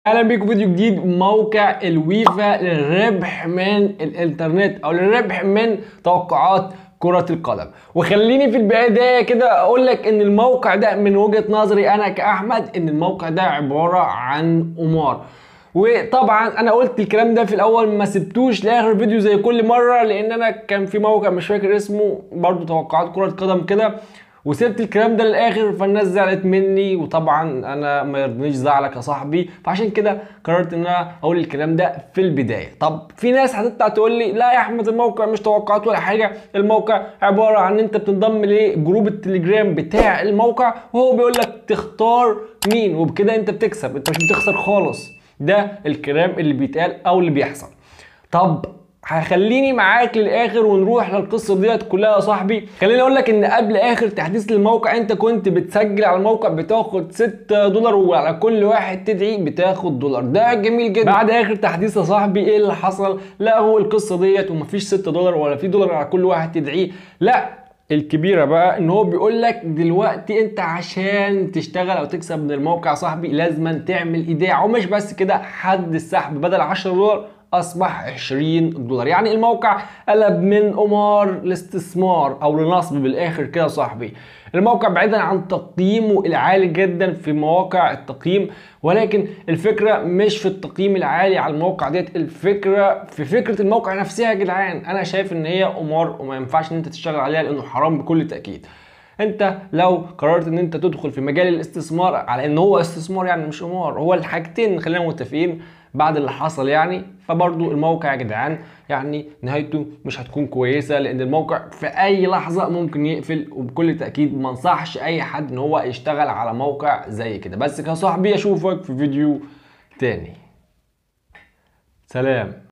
اهلا بيكم في فيديو جديد موقع الويفا للربح من الانترنت او للربح من توقعات كرة القدم وخليني في البداية كده اقول لك ان الموقع ده من وجهة نظري انا كاحمد ان الموقع ده عبارة عن قمار وطبعا انا قلت الكلام ده في الاول ما سبتوش لاخر فيديو زي كل مره لان انا كان في موقع مش فاكر اسمه برضو توقعات كره قدم كده وسبت الكلام ده للاخر فالناس زعلت مني وطبعا انا ما يرضنيش زعلك يا صاحبي فعشان كده قررت ان انا اقول الكلام ده في البدايه طب في ناس هتطلع تقول لي لا يا احمد الموقع مش توقعات ولا حاجه الموقع عباره عن ان انت بتنضم لجروب التليجرام بتاع الموقع وهو بيقول لك تختار مين وبكده انت بتكسب انت مش بتخسر خالص ده الكلام اللي بيتقال او اللي بيحصل طب هخليني معاك للاخر ونروح للقصه ديت كلها يا صاحبي خليني اقول لك ان قبل اخر تحديث للموقع انت كنت بتسجل على الموقع بتاخد 6 دولار وعلى كل واحد تدعي بتاخد دولار ده جميل جدا بعد اخر تحديث يا صاحبي ايه اللي حصل لا هو القصه ديت ومفيش 6 دولار ولا في دولار على كل واحد تدعيه لا الكبيره بقى ان هو بيقول لك دلوقتي انت عشان تشتغل او تكسب من الموقع يا صاحبي لازم تعمل ايداع ومش بس كده حد السحب بدل 10 دولار اصبح 20 دولار يعني الموقع قلب من قمار لاستثمار او لنصب بالاخر كده يا صاحبي الموقع بعيدا عن تقييمه العالي جدا في مواقع التقييم ولكن الفكره مش في التقييم العالي على الموقع ديت الفكره في فكره الموقع نفسها يا جدعان انا شايف ان هي قمار وما ينفعش ان انت تشتغل عليها لانه حرام بكل تاكيد انت لو قررت ان انت تدخل في مجال الاستثمار على ان هو استثمار يعني مش قمار هو الحاجتين خلينا متفقين بعد اللي حصل يعني فبرضو الموقع يا جدعان يعني نهايته مش هتكون كويسه لان الموقع في اي لحظه ممكن يقفل وبكل تاكيد ما انصحش اي حد ان هو يشتغل على موقع زي كده بس يا صاحبي اشوفك في فيديو تاني سلام